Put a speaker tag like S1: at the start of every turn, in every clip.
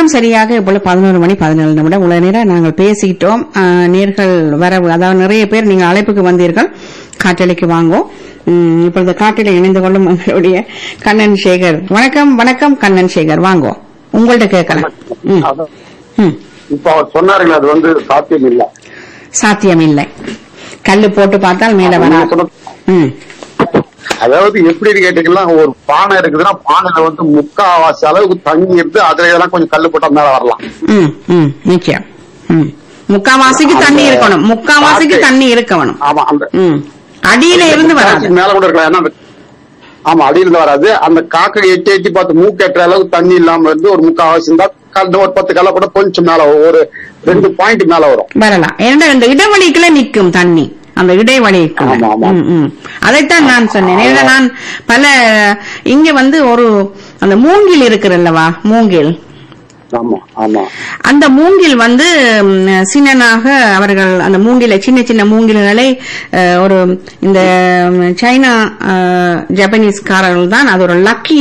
S1: நேரம் சரியாக இப்பொழுது பதினோரு மணி பதினேழு நிமிடம் உள்ள நேரம் நாங்கள் பேசிட்டோம் ஆஹ், நேர்கள் வர அதாவது நிறைய பேர் நீங்கள் அழைப்புக்கு வந்தீர்கள் காற்றலைக்கு வாங்கோ உம், இப்பொழுது காற்றில் இணைந்து கொள்ளும் உங்களுடைய கண்ணன் சேகர் வணக்கம் வணக்கம் கண்ணன் சேகர் வாங்கோ உங்கள்ட்ட கேட்கலாம் ம்,
S2: அதான்.
S1: ம்.
S2: இப்ப அவர் சொன்னாருங்க அது வந்து சாத்தியம் இல்ல
S1: சாத்தியம் இல்லை கல்லு போட்டு பார்த்தால் மேல
S2: நீங்க
S1: வராது
S2: சொன்ன-
S1: ம்
S2: அதாவது எப்படின்னு கேட்டீங்கன்னா ஒரு பானை இருக்குதுன்னா பானையில வந்து முக்காவாசி அளவுக்கு தண்ணி இருந்து அதுல இதெல்லாம் கொஞ்சம் கல்லு போட்டா மேல வரலாம்
S1: ம் ம் நிச்சயம் ம் முக்காவாசிக்கு தண்ணி இருக்கணும் முக்காவாசிக்கு தண்ணி இருக்கணும்
S2: ஆமா அந்த
S1: ம் அடியில இருந்து வராது
S2: மேல கூட இருக்கலாம் ஏன்னா அந்த- ஆமா அடியில இருந்து வராது அந்த காக்கை எட்டி எட்டி பார்த்து மூக்கு எட்டுற அளவுக்கு தண்ணி இல்லாம இருந்து ஒரு முக்காவாசி இருந்தா கல் ஒரு பத்து கல்ல கூட கொஞ்சம் மேல வரும். ஒரு ரெண்டு பாயிண்ட் மேல வரும்
S1: வரலாம் ஏன்னா இந்த இடைவெளிக்குள்ள நிக்கும் தண்ணி அந்த இடைவெளிக்குள்ள
S2: ஆமா, ஆமா.
S1: ம், ம். அதைத்தான் நான் சொன்னேன் ஏன்னா நான் பல இங்க வந்து ஒரு அந்த மூங்கில் இருக்குறல்லவா மூங்கில்
S2: ஆமா ஆமா
S1: அந்த மூங்கில் வந்து ம், சின்னனாக அவர்கள் அந்த மூங்கில சின்ன சின்ன மூங்கில்களை அஹ், ஒரு இந்த ம், சைனா அஹ், ஜப்பனீஸ்காரர்கள் தான் அது ஒரு லக்கி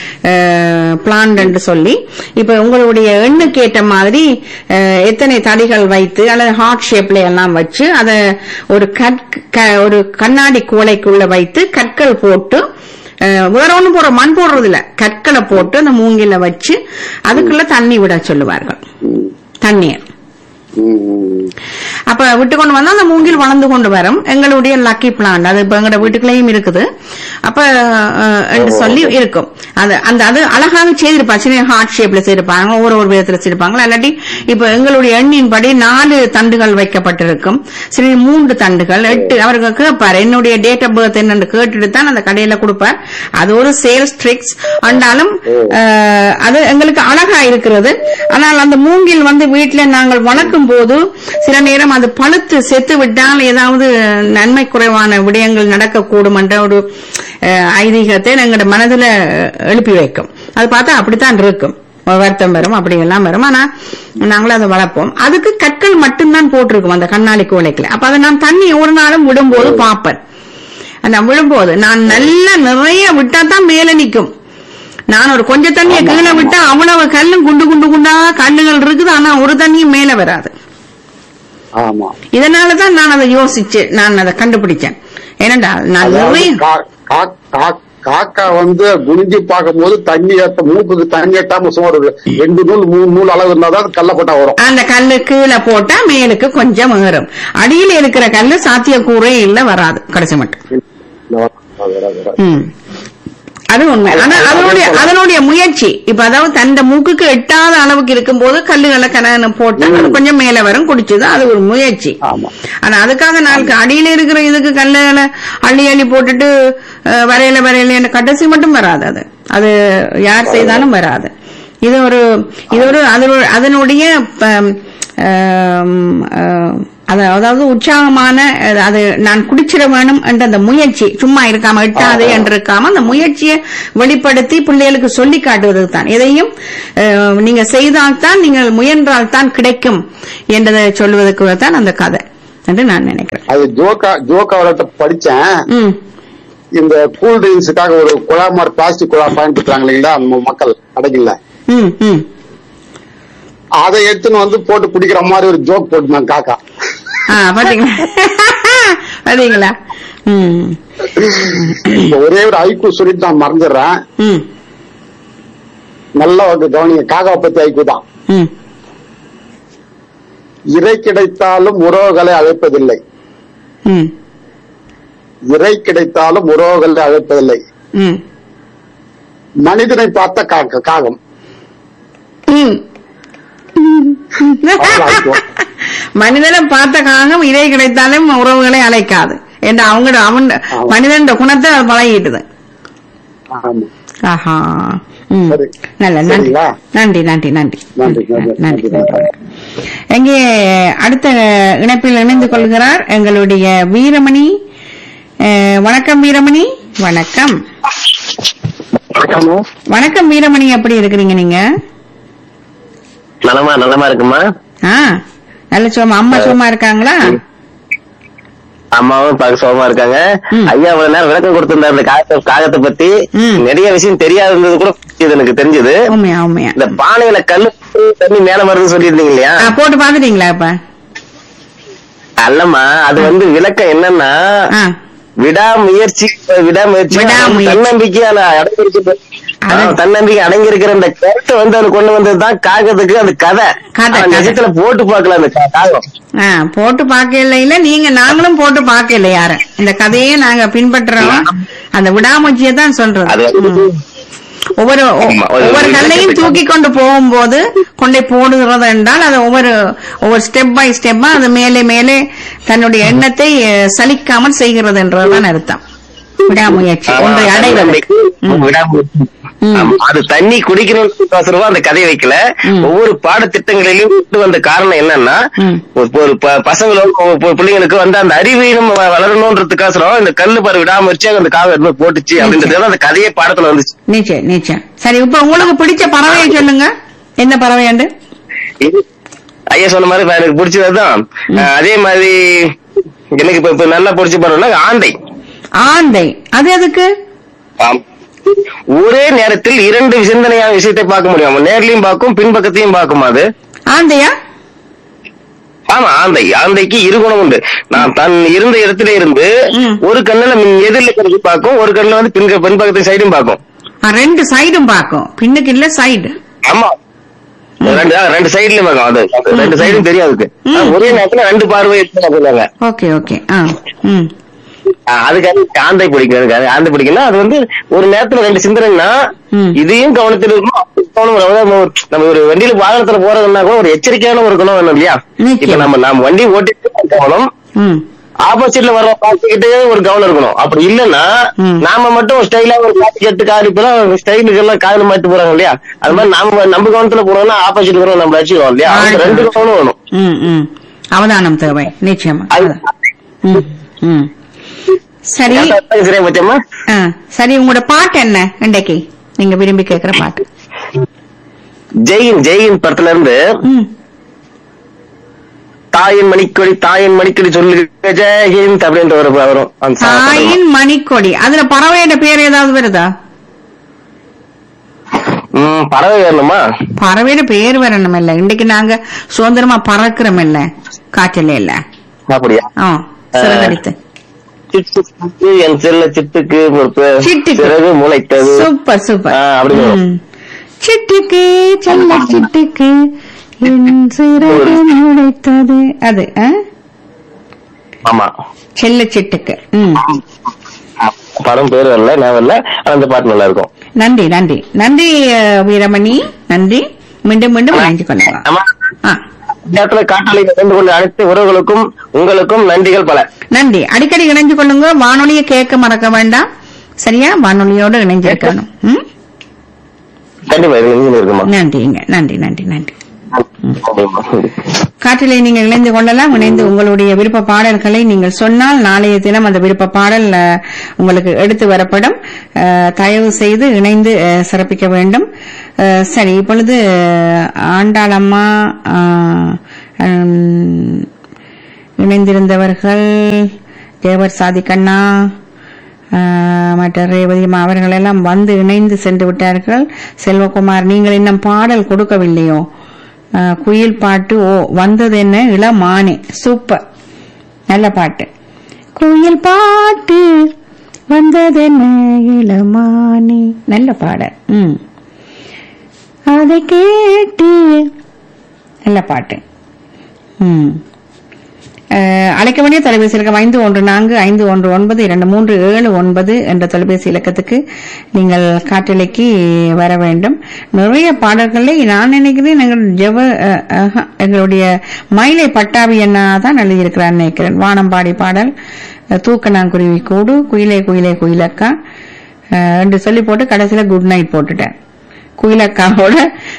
S1: பிளான்ட் என்று சொல்லி இப்ப உங்களுடைய எண்ணுக்கு ஏற்ற மாதிரி அஹ், எத்தனை தடிகள் வைத்து அல்லது ஹார்ட் ஷேப்ல எல்லாம் வச்சு அதை ஒரு கற் க- ஒரு கண்ணாடி கூடைக்குள்ள வைத்து கற்கள் போட்டு அஹ் வேற ஒண்ணும் போடுற மண் போடுறது இல்ல கற்களை போட்டு அந்த மூங்கில வச்சு அதுக்குள்ள தண்ணி விட சொல்லுவார்கள்
S2: ம்.
S1: தண்ணீர்
S2: ம், ம்.
S1: அப்ப விட்டு கொண்டு வந்தா அந்த மூங்கில் வளர்ந்து கொண்டு வரும் எங்களுடைய லக்கி பிளான்ட் அது இப்ப எங்களோட வீட்டுக்குள்ளேயும் இருக்குது அப்ப அஹ், என்று சொல்லி இருக்கும் அது அந்த அது அழகாக செய்திருப்பாங்க சின்ன ஹார்ட் ஷேப்ல செய்திருப்பாங்க ஒரு ஒரு விதத்துல செய்திருப்பாங்க இல்லாட்டி இப்ப எங்களுடைய எண்ணின்படி நாலு தண்டுகள் வைக்கப்பட்டிருக்கும் சரி மூன்று தண்டுகள் எட்டு அவர்கள் கேட்பார் என்னுடைய டேட் ஆஃப் பர்த் என்னன்னு கேட்டுட்டு தான் அந்த கடையில கொடுப்பார் அது ஒரு சேல்ஸ் ட்ரிக்ஸ் ஆனாலும் அஹ், அது எங்களுக்கு அழகா இருக்கிறது ஆனால் அந்த மூங்கில் வந்து வீட்டுல நாங்கள் வளர்க்கும் போது சில நேரம் அது பழுத்து செத்து விட்டால் ஏதாவது நன்மை குறைவான விடயங்கள் நடக்கக்கூடும் என்ற ஒரு அஹ், ஐதீகத்தை எங்களோட மனதுல எழுப்பி வைக்கும் அது பார்த்தா அப்படித்தான் இருக்கும் வருத்தம் வரும் அப்படி எல்லாம் வரும் ஆனா நாங்களும் அதை வளர்ப்போம் அதுக்கு கற்கள் மட்டும்தான் போட்டிருக்கும் அந்த கண்ணாடி கோலைக்குல அப்ப அதை நான் தண்ணி ஒரு நாளும் விடும்போது பார்ப்பேன் நான் விழும்போது நான் நல்லா நிறைய விட்டா தான் மேல நிக்கும் நான் ஒரு கொஞ்சம் தண்ணிய கீழே விட்டா அவ்வளவு கல்லும் குண்டு குண்டு குண்டா கல்லுகள் இருக்குது ஆனா ஒரு தண்ணியும் மேல வராது
S2: ஆமா
S1: இதனாலதான் நான் அதை யோசிச்சு நான் அதை கண்டுபிடிச்சேன் ஏனண்டா நான்
S2: அதாவது
S1: நிறைய
S2: கா- கா- கா- காக்கா வந்து குனிஞ்சு பார்க்கும்போது தண்ணி ஏத்த மூக்குக்கு தண்ணி எட்டாம சுமார் ஒரு ரெண்டு நூல் மூணு நூல் அளவு இருந்தாதான் அது கல்ல போட்டா வரும்
S1: அந்த கல்லு கீழே போட்டா மேலுக்கு கொஞ்சம் ஏறும் அடியில இருக்கிற கல்லு சாத்தியக்கூறே இல்ல வராது கடைசி மட்டும் ம். அது உண்மை ஆனா அதனுடைய அதனுடைய முயற்சி இப்ப அதாவது தந்த மூக்குக்கு எட்டாத அளவுக்கு இருக்கும்போது கல்லுகளை கன போட்டா அது கொஞ்சம் மேல வரும் குடிச்சது அது ஒரு முயற்சி
S2: ஆமா.
S1: ஆனா அதுக்காக நாளுக்கு அடியில இருக்கிற இதுக்கு கல்லுகளை அள்ளி அள்ளி போட்டுட்டு அஹ், வரையில வரையில கடைசி மட்டும் வராது அது அது யார் செய்தாலும் வராது இது ஒரு இது ஒரு அதனு- அதனுடைய ப- ஆம், ஆஹ், அது- அதாவது உற்சாகமான அஹ், அது நான் குடிச்சிட வேணும் என்ற அந்த முயற்சி சும்மா இருக்காம எட்டாதே என்று இருக்காம அந்த முயற்சியை வெளிப்படுத்தி பிள்ளைகளுக்கு சொல்லி காட்டுவது தான் எதையும் அஹ், நீங்க செய்தால்தான் நீங்கள் முயன்றால்தான் கிடைக்கும் என்றதை சொல்வதற்கு தான் அந்த கதை என்று நான் நினைக்கிறேன்
S2: அது ஜோக்கா ஜோக்கா விளையாட்ட படிச்சேன்
S1: ம்
S2: இந்த கூல் ட்ரிங்க்ஸுக்காக ஒரு குழா மாதிரி பிளாஸ்டிக் குழா பயன்படுத்துறாங்க இல்லைங்களா நம்ம மக்கள் கடைகள்ல
S1: ம் ம்
S2: அதை எடுத்துன்னு வந்து போட்டு குடிக்கிற மாதிரி ஒரு ஜோக் போட்டுனாங்க காக்கா
S1: ஆ பாத்தீங்களா பாத்தீங்களா ம்
S2: இப்ப ஒரே ஒரு ஐக்கு சொல்லிட்டு நான் மறந்துடுறேன்
S1: ம்
S2: நல்லா வந்து கவனிங்க காக்கா பத்தி ஐக்கு தான்
S1: ம்
S2: இறை கிடைத்தாலும் உறவுகளை அழைப்பதில்லை
S1: ம்
S2: இறை கிடைத்தாலும் உறவுகளை அழைப்பதில்லை
S1: ம்
S2: மனிதனை பார்த்த காக்க- காகம்
S1: ம்.
S2: அவ்வளவு ஐக்கு.
S1: மனிதனை பார்த்த காகம் இதை கிடைத்தாலும் உறவுகளை அழைக்காது என்று அவங்க அவன்
S2: ஆமா.
S1: மனிதன் குணத்தை அது பழகிட்டுது
S2: ஆமா
S1: ஆஹா ம்.
S2: சரி.
S1: நல்ல நன்றி
S2: சரிங்களா?
S1: நன்றி நன்றி நன்றி
S2: நன்றி, நன்றி,
S1: நன்றி
S2: நன்றி.
S1: நன்றி எங்கே அடுத்த இணைப்பில் இணைந்து கொள்கிறார் எங்களுடைய வீரமணி அஹ், வணக்கம் வீரமணி வணக்கம் வணக்கம் வீரமணி எப்படி இருக்கிறீங்க நீங்க
S3: நலமா நலமா இருக்குமா
S1: ஆ நல்ல சும்மா அம்மா சும்மா இருக்காங்களா
S3: அம்மாவும் பார்க்க சோகமா இருக்காங்க
S1: ம்.
S3: ஐயா அவ்வளவு நேரம் விளக்கம் கொடுத்திருந்தாரு இந்த காகத்தை காகத்தை பத்தி
S1: ம்.
S3: நிறைய விஷயம் தெரியாதது கூட இது எனக்கு தெரிஞ்சது
S1: உண்மையா உண்மையா
S3: இந்த பானையில கல்லு தண்ணி மேல வருதுன்னு சொல்லியிருந்தீங்க இல்லையா
S1: ஆ, போட்டு பாத்துட்டீங்களா இப்ப
S3: அல்லம்மா அது வந்து விளக்கம் என்னன்னா
S1: ஆ.
S3: விடாமுயற்சி விடாமுயற்சி
S1: விடாமுயற்சி.
S3: தன்னம்பிக்கையான அடங்கிருக்கு
S1: அது-
S3: தன்னம்பிக்கை அடங்கியிருக்கிற அந்த கருத்தை வந்து அது கொண்டு வந்ததுதான் காகத்துக்கு அந்த கதை
S1: கதை,
S3: அவன்
S1: கதை.
S3: நிஜத்துல போட்டு பார்க்கல அந்த கா- காகம்
S1: ஆ, போட்டு பார்க்கல இல்ல நீங்க நாங்களும் போட்டு பார்க்கல யார இந்த கதையே நாங்க பின்பற்றுறோம் அந்த விடாமுயற்சியை தான் சொல்றது
S3: அது வந்து
S1: ம். ஒவ்வொரு ஒ-
S3: ஆமா, ஒரு-
S1: ஒவ்வொரு
S3: ஒரு
S1: கல்லையும்
S3: இலக்கியத்தை
S1: தூக்கி கொண்டு போகும்போது கொண்டே போடுகிறது என்றால் அது ஒவ்வொரு ஒவ்வொரு ஸ்டெப் பை ஸ்டெப்பா அது மேலே மேலே தன்னுடைய எண்ணத்தை அஹ், சலிக்காமல் செய்கிறது என்றதுதான் அர்த்தம் விடாமுயற்சி
S3: ஆமா,
S1: ஒன்றை அடைவதற்கு ம்.
S3: விடாமுயற்சி.
S1: ம்.
S3: ஆமா, அது தண்ணி குடிக்கணும்னு அந்த கதை வைக்கல
S1: ம்.
S3: ஒவ்வொரு பாடத்திட்டங்களிலும் கொண்டு வந்த காரணம் என்னன்னா
S1: ம்.
S3: ஒரு ஒரு ப- பசங்களும் ஒரு பு- பிள்ளைங்களுக்கு வந்து அந்த அறிவையும் வளரணும்ன்றதுக்காசரம் இந்த கல்லு பாரு விடாமுயற்சி அந்த காகம் எடுத்து போட்டுச்சு அப்படின்றது அந்த கதையே பாடத்துல வந்துச்சு
S1: நிச்சயம் நிச்சயம் சரி இப்ப உங்களுக்கு பிடிச்ச பறவையை சொல்லுங்க என்ன பறவை உண்டு
S3: இது- ஐயா சொன்ன மாதிரி இப்ப எனக்கு பிடிச்சதுதான் அஹ், அதே மாதிரி எனக்கு இப்ப இப்ப நல்லா பிடிச்ச படம் ஆந்தை
S1: ஆந்தை அது எதுக்கு
S3: ஆம். ஒரே நேரத்தில் இரண்டு சிந்தனையான விஷயத்தை பார்க்க முடியும் அவன் நேர்லயும் பார்க்கும் பின்பக்கத்தையும் பார்க்கும் அது
S1: ஆந்தையா
S3: ஆமா ஆந்தை ஆந்தைக்கு இரு குணம் உண்டு நான் தன் இருந்த இடத்துல இருந்து
S1: ம்.
S3: ஒரு கண்ணுல மின் எதிரில் இருக்கிறது பார்க்கும் ஒரு கண்ணுல வந்து பின் பின்பக்கத்து சைடும் பார்க்கும்
S1: ஆ, ரெண்டு சைடும் பார்க்கும் பின்னுக்கு இல்ல சைடு
S3: ஆமா ரெண்டு ஆ, ரெண்டு சைடுலயும் பார்க்கும் அது அது ரெண்டு சைடும் தெரியும் அதுக்கு
S1: ம்.
S3: ஆனா, ஒரே நேரத்துல ரெண்டு பார்வை இருக்குன்னு சொல்லுவாங்க
S1: ஓகே ஓகே ஆ ம்
S3: ஆ, அதுக்காக ஆந்தை பிடிக்கும் எனக்கு அது ஆந்தை பிடிக்கும்னா அது வந்து ஒரு நேரத்துல ரெண்டு சிந்தனைன்னா
S1: ம்.
S3: இதையும் கவனத்தில் இருக்கணும் அப்படி கவனம் வரும். அதாவது நம்ம ஒரு- நம்ம ஒரு வண்டியில வாகனத்துல போறதுன்னா கூட ஒரு எச்சரிக்கையான ஒரு குணம் வேணும் இல்லையா
S1: நிச்சயம்.
S3: இப்ப நம்ம நம்ம வண்டி ஓட்டிட்டு கவனம்
S1: ம்
S3: ஆப்போசிட்ல வர பார்த்துக்கிட்டே ஒரு கவனம் இருக்கணும் அப்படி இல்லைன்னா
S1: ம்.
S3: நாம மட்டும் ஸ்டைலா ஒரு பாட்டு கேட்டு கார் இப்பெல்லாம் ஸ்டைலுக்கு எல்லாம் காதல மாட்டி போறாங்க இல்லையா அது மாதிரி நாம நம்ம கவனத்துல போனோம்னா ஆப்போசிட் வர நம்ம அடிச்சுக்கோம் இல்லையா அதுக்கு ரெண்டு கவனம் வேணும்
S1: ம் ம் அவதானம் தேவை நிச்சயமா
S3: அது
S1: ம் ம் சரி
S3: சரியா பச்சம்மா
S1: ஆ சரி உங்களோட பாட்டு என்ன இன்றைக்கு நீங்க விரும்பி கேக்குற பாட்டு
S3: ஜெயின் ஜெயின் படத்துல இருந்து
S1: ம்
S3: தாயின் மணிக்கொடி தாயின் மணிக்கொடி சொல்லு ஜெயஹிந்த் அப்படின்ற ஒரு வரும் அந்த song பாடுவோம்.
S1: தாயின் மணிக்கொடி அதுல பறவையோட பேர் ஏதாவது வருதா
S3: ம், பறவை வரணுமா
S1: பறவையோட பேர் வரணும் இல்ல இன்னைக்கு நாங்க சுதந்திரமா பறக்கிறோம் இல்ல காய்ச்சல் இல்ல
S3: அப்படியா
S1: ஆ சிறகடித்து
S3: சிட்டுக்கு என் செல்ல சிட்டுக்கு ஒரு பே-
S1: சிட்டுக்கு.
S3: சிறகு முளைத்தது
S1: சூப்பர் சூப்பர்
S3: ஆ, அப்படி வரும்.
S1: ம். சிட்டுக்கு செல்ல சிட்டுக்கு என் சிறகு முளைத்தது அது ஆ?
S3: ஆமா
S1: செல்ல சிட்டுக்கு ம்
S3: படம் பேர் வரல நான் வரல ஆனா அந்த பாட்டு நல்லா இருக்கும்
S1: நன்றி நன்றி நன்றி அஹ், வீரமணி நன்றி மீண்டும் மீண்டும் இணைஞ்சு கொள்ளலாம்
S3: ஆமா
S1: ஆ
S3: இந்த இடத்துல காட்டாளி கலந்து கொண்ட அனைத்து உறவுகளுக்கும் உங்களுக்கும் நன்றிகள் பல
S1: நன்றி அடிக்கடி இணைஞ்சு கொள்ளுங்க வானொலியை கேட்க மறக்க வேண்டாம் சரியா வானொலியோடு இணைஞ்சிருக்கணும் ம்?
S3: கண்டிப்பா இது இனிமே இருக்குமா
S1: நன்றிங்க நன்றி நன்றி நன்றி காற்றிலே நீங்கள் இணைந்து கொள்ளலாம் இணைந்து உங்களுடைய விருப்ப பாடல்களை நீங்கள் சொன்னால் நாளைய தினம் அந்த விருப்ப பாடல் அஹ், உங்களுக்கு எடுத்து வரப்படும் அஹ், தயவு செய்து இணைந்து அஹ், சிறப்பிக்க வேண்டும் அஹ், சரி இப்பொழுது அஹ், ஆண்டாளம்மா அஹ், ஹம், இணைந்திருந்தவர்கள் தேவர் சாதிக்கண்ணா ஆஹ், மற்ற ரேவதி அம்மா அவர்கள் எல்லாம் வந்து இணைந்து சென்று விட்டார்கள் செல்வகுமார் நீங்கள் இன்னும் பாடல் கொடுக்கவில்லையோ ஆஹ், குயில் பாட்டு ஓ வந்தது என்ன இளமானே சூப்பர் நல்ல பாட்டு குயில் பாட்டு வந்ததென்ன இளமானே நல்ல பாடல் ம் அதை கேட்டு நல்ல பாட்டு ம் அஹ், அழைக்க வேண்டிய தொலைபேசி இலக்கம் ஐந்து ஒன்று நான்கு ஐந்து ஒன்று ஒன்பது இரண்டு மூன்று ஏழு ஒன்பது என்ற தொலைபேசி இலக்கத்துக்கு நீங்கள் காற்றலைக்கு வர வேண்டும் நிறைய பாடல்களை நான் நினைக்கிறேன் எங்கள் ஜெவ அஹ், அஹ், எங்களுடைய மயிலை பட்டாபி அண்ணா தான் எழுதியிருக்கிறார் நினைக்கிறேன் வானம்பாடி பாடல் அஹ், தூக்கணாங்குருவி கூடு குயிலே குயிலே குயிலக்கா அஹ், என்று சொல்லி போட்டு கடைசியில குட் நைட் போட்டுட்டேன் குயிலக்காவோட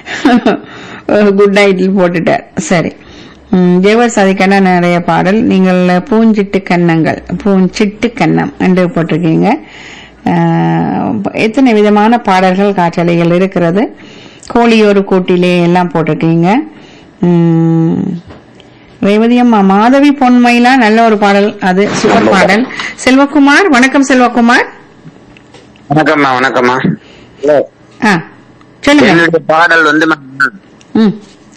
S1: குட் நைட் போட்டுட்டார் சரி ம், ஜெயவர் சாதிக்கான நிறைய பாடல் நீங்கள் பூஞ்சிட்டு கன்னங்கள் பூஞ்சிட்டு கன்னம் என்று போட்டிருக்கீங்க அஹ், எத்தனை விதமான பாடல்கள் காற்றலைகள் இருக்கிறது கோழியோரு கூட்டிலே எல்லாம் போட்டிருக்கீங்க ம், ரேவதி அம்மா மாதவி பொன்மையிலா நல்ல ஒரு பாடல் அது சூப்பர் பாடல் செல்வகுமார் வணக்கம் செல்வகுமார்
S4: வணக்கம்மா வணக்கம்மா
S1: ஆ சொல்லுங்க
S4: என்னுடைய பாடல் வந்து
S1: ம்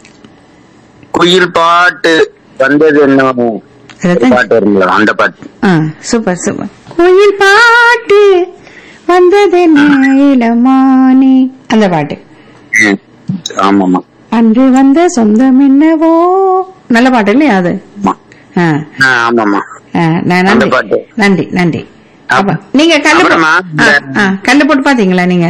S4: குயில் பாட்டு வந்தது என்ன ஒரு
S1: அதைத்தான்
S4: பாட்டு வருங்களா அந்த பாட்டு
S1: ஆ சூப்பர் சூப்பர் கோயில் பாட்டு வந்தது இளமானே அந்த பாட்டு
S4: ம். ஆமாம்மா
S1: அன்று வந்த சொந்தம் என்னவோ நல்ல பாட்டு இல்லையா அது
S4: ஆமா.
S1: ஆ,
S4: ஆ, ஆமாம்மா
S1: ஆ, நான்
S4: அந்த
S1: நன்றி
S4: பாட்டு.
S1: நன்றி நன்றி அப்ப
S4: அப்புறம்
S1: நீங்க கல்லு போ-
S4: அப்புறமா
S1: ஆ,
S4: இந்த-
S1: ஆ, கல்லு போட்டு பாத்தீங்களா நீங்க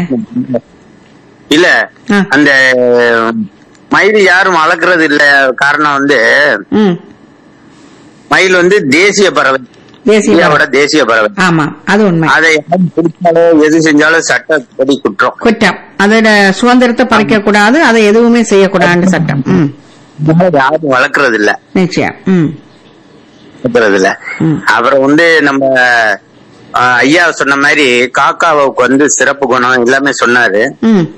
S4: இல்ல
S1: ஆ.
S4: அந்த மயில் யாரும் வளர்க்கறது இல்ல காரணம் வந்து
S1: ம்
S4: மயில் வந்து தேசிய பறவை
S1: தேசிய
S4: இந்தியாவோட
S1: பறவை.
S4: தேசிய பறவை
S1: ஆமா அது உண்மை
S4: அதை யாரும் பிடிச்சாலோ எது செஞ்சாலும் சட்டப்படி குற்றம்
S1: குற்றம் அதோட சுதந்திரத்தை பறிக்க கூடாது அதை எதுவுமே செய்யக்கூடாதுன்னு சட்டம் ம்
S4: அதனால யாரும் வளர்க்கறது இல்ல
S1: நிச்சயம் ம்
S4: வளர்க்கறது இல்ல
S1: ம்.
S4: அப்புறம் வந்து நம்ம ஆ, ஐயா சொன்ன மாதிரி காக்காவுக்கு வந்து சிறப்பு குணம் எல்லாமே சொன்னாரு
S1: ம்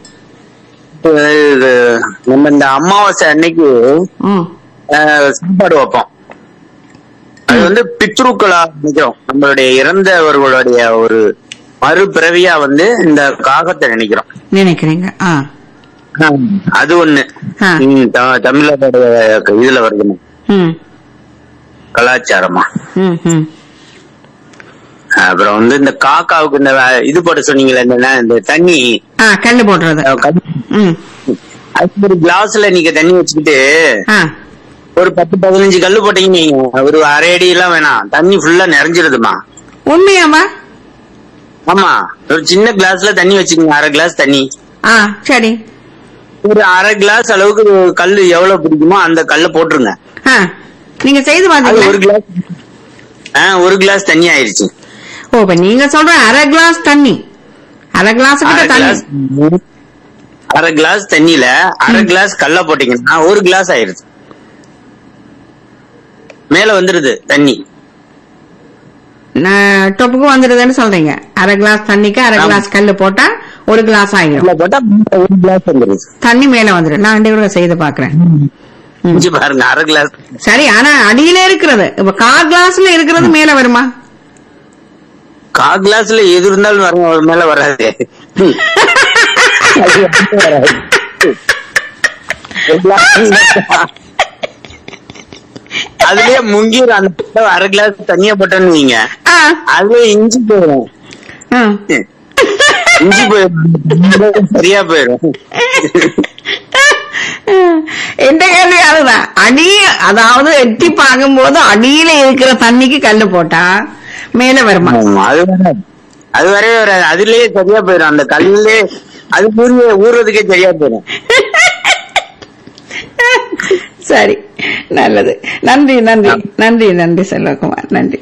S4: இது நம்ம இந்த அமாவாசை அன்னைக்கு
S1: ம்
S4: ஆ, சாப்பாடு வைப்போம் அது வந்து பித்ருக்களா நினைக்கிறோம் நம்மளுடைய இறந்தவர்களுடைய ஒரு மறுபிறவியா வந்து இந்த காகத்தை நினைக்கிறோம்
S1: நினைக்கிறீங்க ஆ
S4: அது ஒண்ணு
S1: ஆ.
S4: ம், த- தமிழருடைய இதுல வருது
S1: ம்
S4: கலாச்சாரமா
S1: ம் ம்
S4: அப்புறம் வந்து இந்த காக்காவுக்கு இந்த வே- இது போட சொன்னீங்களே இந்த இந்த தண்ணி
S1: ஆ கல்லு போடுறது
S4: அஹ், கல்-
S1: ம்
S4: அது ஒரு கிளாஸ்ல நீங்க தண்ணி வச்சுக்கிட்டு
S1: ஆ
S4: ஒரு பத்து பதினஞ்சு கல்லு போட்டீங்க நீங்க ஒரு அரை அடி எல்லாம் வேணாம் தண்ணி ஃபுல்லா நிறைஞ்சிருதுமா
S1: உண்மையாவா
S4: ஆமா ஒரு சின்ன கிளாஸ்ல தண்ணி வச்சுக்கோங்க அரை கிளாஸ் தண்ணி
S1: ஆ சரி
S4: ஒரு அரை கிளாஸ் அளவுக்கு ஒரு கல்லு எவ்வளவு பிடிக்குமோ அந்த கல்ல போட்டுருங்க
S1: ஆ நீங்க செய்து
S4: அது
S1: பாத்தீங்களா
S4: ஒரு கிளாஸ் ஆ ஒரு கிளாஸ் தண்ணி ஆயிருச்சு
S1: ஓ இப்ப நீங்க சொல்ற அரை கிளாஸ் தண்ணி அரை கிளாஸ் கிட்ட
S4: அரை
S1: தண்ணி
S4: கிளாஸ் அரை கிளாஸ் தண்ணியில அரை கிளாஸ் கல்ல போட்டீங்கன்னா ஒரு கிளாஸ் ஆயிருது மேல வந்துருது தண்ணி
S1: நான் டொப்புக்கு வந்துடுதுன்னு சொல்றீங்க அரை கிளாஸ் தண்ணிக்கு அரை
S4: ஆமா.
S1: கிளாஸ் கல்லு போட்டா ஒரு கிளாஸ் ஆகிடும்
S4: கல்ல போட்டா மேல ஒரு கிளாஸ் வந்துருது
S1: தண்ணி மேல வந்துடும் நான் ரெண்டு கூட செய்து பாக்குறேன் ம்.
S4: செஞ்சு பாருங்க அரை கிளாஸ்
S1: சரி ஆனா அடியில இருக்கிறது இப்ப கால் கிளாஸ்ல இருக்கிறது மேல வருமா
S4: கா கிளாஸ்ல எது இருந்தாலும் வரும் ஒரு மேல வராது அது வந்து வராது. ஒரு glass அதுலயே முங்கிரும் அந்த பக்கம் அரை கிளாஸ் தண்ணிய போட்டோன்னு வைங்க
S1: ஆ,
S4: அதுலயே இஞ்சி போயிடும்
S1: ஆ.
S4: இஞ்சி போயிடும் சரியா போயிடும்
S1: எந்த கேள்வி அதுதான் அடி அதாவது எட்டி பார்க்கும்போது அடியில இருக்கிற தண்ணிக்கு கல்லு போட்டா மேல வருமா
S4: ஆமா, அது வராது அது வரவே வராது அதுலயே சரியா போயிடும் அந்த கல்லே அது ஊறி ஊறுறதுக்கே சரியா போயிடும்
S1: சரி நல்லது நன்றி நன்றி நன்றி நன்றி செல்வகுமார் நன்றி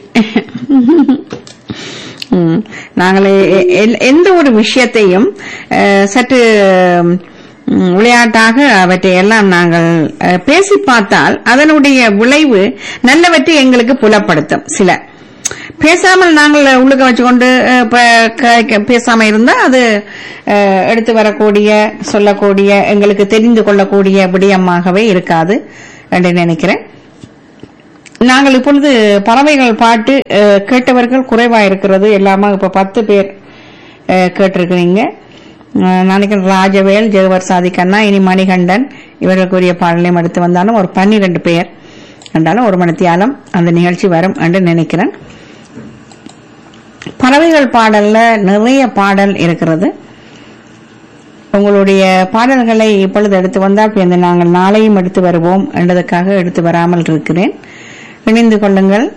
S1: ம், நாங்களே எ- எ- எந்த ஒரு விஷயத்தையும் அஹ், சற்று ம், விளையாட்டாக அவற்றை எல்லாம் நாங்கள் அஹ், பேசி பார்த்தால் அதனுடைய விளைவு நல்லவற்றை எங்களுக்கு புலப்படுத்தும் சில பேசாமல் நாங்கள் உள்ளுக்க வச்சுக்கொண்டு அஹ், ப- க- க- பேசாம இருந்தா அது அஹ், எடுத்து வரக்கூடிய சொல்லக்கூடிய எங்களுக்கு தெரிந்து கொள்ளக்கூடிய விடயமாகவே இருக்காது என்று நினைக்கிறேன் நாங்கள் இப்பொழுது பறவைகள் பாட்டு அஹ், கேட்டவர்கள் குறைவா இருக்கிறது எல்லாமே இப்ப பத்து பேர் அஹ், கேட்டிருக்கிறீங்க அஹ், நினைக்கிறேன் ராஜவேல் ஜெகவர் சாதிக்கண்ணா இனி மணிகண்டன் இவர்களுக்குரிய பாடலையும் எடுத்து வந்தாலும் ஒரு பன்னிரண்டு பேர் என்றாலும் ஒரு மணித்தியாலம் அந்த நிகழ்ச்சி வரும் என்று நினைக்கிறேன் பறவைகள் பாடல்ல நிறைய பாடல் இருக்கிறது உங்களுடைய பாடல்களை இப்பொழுது எடுத்து வந்தால் பிறகு நாங்கள் நாளையும் எடுத்து வருவோம் என்பதற்காக எடுத்து வராமல் இருக்கிறேன் இணைந்து கொள்ளுங்கள்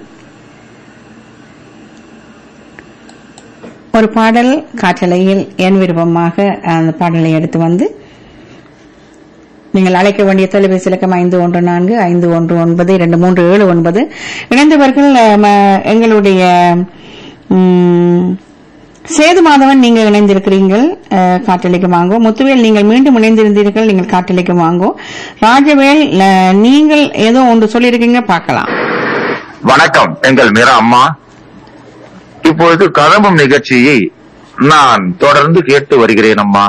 S1: ஒரு பாடல் காற்றலையில் என் விருப்பமாக அந்த பாடலை எடுத்து வந்து நீங்கள் அழைக்க வேண்டிய தொலைபேசி இலக்கம் ஐந்து ஒன்று நான்கு ஐந்து ஒன்று ஒன்பது இரண்டு மூன்று ஏழு ஒன்பது இணைந்தவர்கள் அஹ், ம- எங்களுடைய ம், சேது மாதவன் நீங்கள் இணைந்திருக்கிறீர்கள் அஹ், காற்றலைக்கு வாங்கோ முத்துவேல் நீங்கள் மீண்டும் இணைந்திருந்தீர்கள் நீங்கள் காற்றலைக்கு வாங்கோ ராஜவேல் அஹ், நீங்கள் ஏதோ ஒன்று சொல்லியிருக்கீங்க பார்க்கலாம்
S5: வணக்கம் எங்கள் மீரா அம்மா இப்பொழுது கதம்பம் நிகழ்ச்சியை நான் தொடர்ந்து கேட்டு வருகிறேன் அம்மா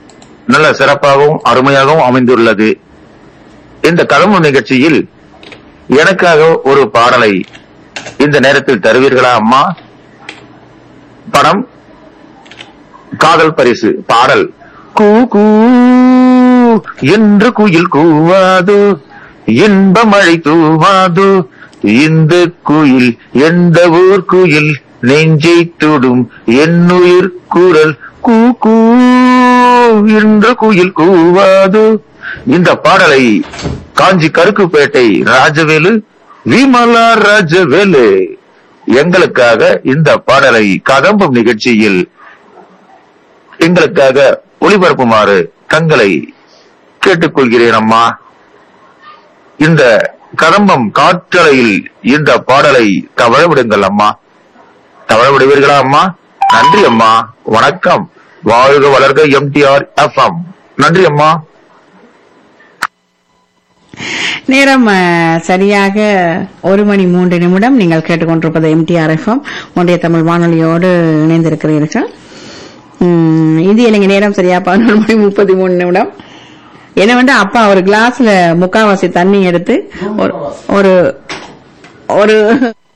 S5: நல்ல சிறப்பாகவும் அருமையாகவும் அமைந்துள்ளது இந்த கதம்பம் நிகழ்ச்சியில் எனக்காக ஒரு பாடலை இந்த நேரத்தில் தருவீர்களா அம்மா படம் காதல் பரிசு பாடல் கூ கூ என்று குயில் கூவாது இன்ப மழை தூவாது இந்த குயில் எந்த ஊர் குயில் நெஞ்சை தொடும் என்னுயிர் குரல் கூ கூ என்று குயில் கூவாது இந்த பாடலை காஞ்சி கருக்குப்பேட்டை ராஜவேலு விமலா ராஜவேலு எங்களுக்காக இந்த பாடலை கதம்பம் நிகழ்ச்சியில் எங்களுக்காக ஒளிபரப்புமாறு தங்களை கேட்டுக்கொள்கிறேன் அம்மா இந்த கதம்பம் காற்றலையில் இந்த பாடலை தவழ விடுங்கள் அம்மா தவழ விடுவீர்களா அம்மா நன்றி அம்மா வணக்கம் வாழ்க வளர்க எம்டிஆர் எஃப்எம் நன்றி அம்மா
S1: நேரம் அஹ், சரியாக ஒரு மணி மூன்று நிமிடம் நீங்கள் கேட்டுக்கொண்டிருப்பது எம்டிஆர் எஃப்எம் ஒன்றிய தமிழ் வானொலியோடு இணைந்திருக்கிறீர்கள் உம், இந்திய இலங்கை நேரம் சரியா பதினொரு மணி முப்பத்தி மூணு நிமிடம் என்னவென்றா அப்பா ஒரு கிளாஸ்ல முக்காவாசி தண்ணி எடுத்து ஒரு ஒரு ஒரு